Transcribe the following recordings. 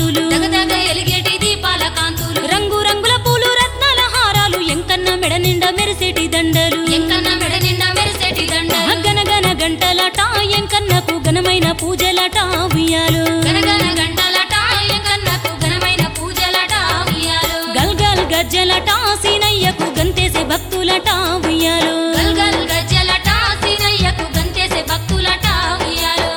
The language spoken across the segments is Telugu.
కాంతులు దగదగ ఎలిగేటి దీపాల కాంతులు రంగు రంగుల పూలు రత్నాల హారాలు ఎంకన్న మెడ నిండా మెరిసేటి దండలు ఎంకన్న మెడ నిండా మెరిసేటి దండ గనగన గంటలట ఎంకన్నకు ఘనమైన పూజలట ఉయ్యాలు గనగన గంటలట ఎంకన్నకు ఘనమైన పూజలట ఉయ్యాలు గల్గల్ గజ్జలట సీనయ్యకు గంతేసే భక్తులట ఉయ్యాలు గల్గల్ గజ్జలట సీనయ్యకు గంతేసే భక్తులట ఉయ్యాలు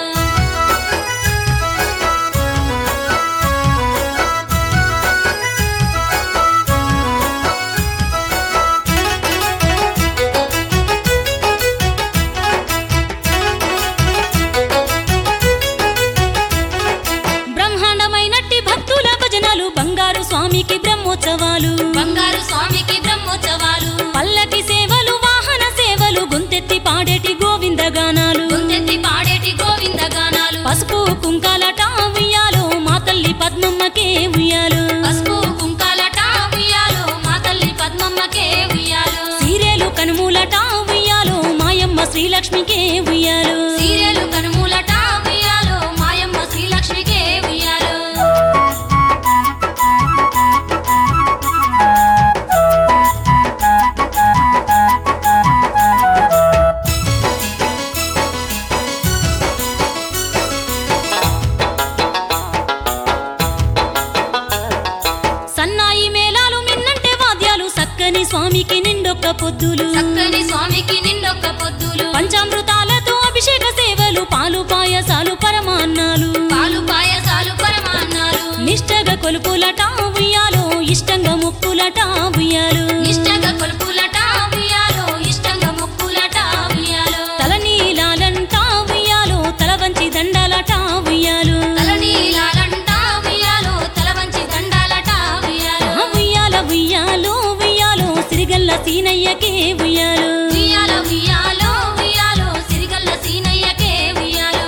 బ్రహ్మాండమైనట్టి భక్తుల భజనలు బంగారు స్వామికి బ్రహ్మోత్సవాలు బంగారు స్వామికి బ్రహ్మోత్సవాలు పల్లకి సేవలు వాహన సేవలు గొంతెత్తి పాడేటి గోవింద గానాలు గొంతెత్తి పాడేటి గోవింద గానాలు పసుపు కుంకాలట ఉయ్యాలు మా తల్లి పద్మమ్మకే ఉయ్యాలు పసుపు కుంకాలట ఉయ్యాలు మా తల్లి పద్మమ్మకే ఉయ్యాలు సీరియలు కనుమూలట ఉయ్యాలు మాయమ్మ శ్రీలక్ష్మికే ఉయ్యాలు సీరియలు కనుమూలట ఉయ్యాలు మాయమ్మ శ్రీలక్ష్మికే ఉయ్యాలు సన్నాయి మేళాలు మిన్నంటే వాద్యాలు సక్కని స్వామికి నిండొక్క పొద్దులు చక్కని స్వామికి నిండొక్క పొద్దులు పంచామృతాలతో అభిషేక సేవలు పాలు పాయసాలు పరమాన్నాలు పాలు పాయసాలు పరమాన్నాలు నిష్టగా కొలుపులట ఉయ్యాలు ఇష్టంగా ముక్కులట ఉయ్యాలు నిష్టగా కొలుపులట ఉయ్యాలు ఇష్టంగా మొక్కులట ఉయ్యాలు తల నీలాలంట ఉయ్యాలు తల వంచి దండాలట ఉయ్యాలు తలనీలాలంట ఉయ్యాలు తల వంచి దండాలట ఉయ్యాలు ఆ ఉయ్యాల ఉయ్యాలు ఉయ్యాలు సిరిగల్ల సీనయ్యకే ఉయ్యాలు ఉయ్యాల ఉయ్యాలో ఉయ్యాలో సిరిగల్ల సీనయ్యకే ఉయ్యాలు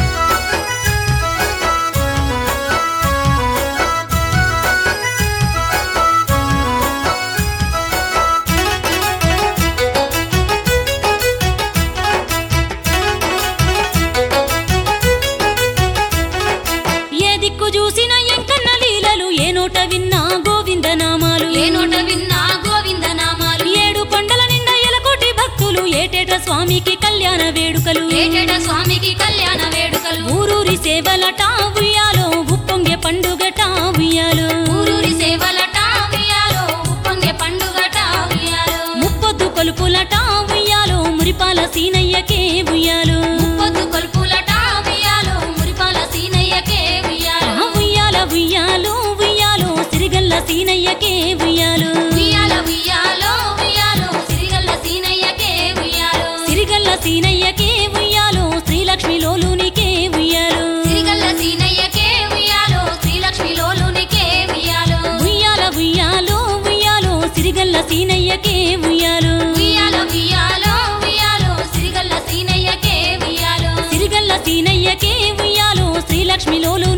ఏ దిక్కు చూసిన ఎంకన్న లీలలు ఏ నోట విన్నా గోవింద నామాలు ఏ నోట విన్నా గోవింద నామాలు ఏడు కొండల నిండా ఎలకోటి భక్తులు ఏటేట స్వామికి కళ్యాణ వేడుకలు ఏటేట స్వామికి కళ్యాణ వేడుకలు ఊరూరి సేవలట ఉయ్యాలో ఉప్పొంగే పండుగట ఉయ్యాలు ఊరూరి సేవలట ఉయ్యాలో ఉప్పొంగే పండుగట ఉయ్యాలు ముప్పొద్దు కొలుపులట ఉయ్యాలో మురిపాల సీనయ్యకే ఉయ్యాలు ముప్పొద్దు కొలుపులట ఉయ్యాలో మురిపాల సీనయ్యకే ఉయ్యాలు ఆ ఉయ్యాల ఉయ్యాలు ఉయ్యాలో సిరిగల్ల సీనయ్యకే ఉయ్యాలు ఉయ్యాల ఉయ్యాలో ఉయ్యాలో సిరిగల్ల సీనయ్యకే ఉయ్యాలు సిరిగల్ల సీనయ్యకే ఉయ్యాలో శ్రీలక్ష్మి లోలునికే ఉయ్యాలు సిరిగల్ల సీనయ్యకే ఉయ్యాలో శ్రీలక్ష్మి లోలునికే ఉయ్యాలు ఉయ్యాల ఉయ్యాలో ఉయ్యాలో సిరిగల్ల సీనయ్యకే ఉయ్యాలు ఉయ్యాల ఉయ్యాలో ఉయ్యాలో సిరిగల్ల సీనయ్యకే ఉయ్యాలు సిరిగల్ల సీనయ్యకే ఉయ్యాలో శ్రీలక్ష్మి లోలు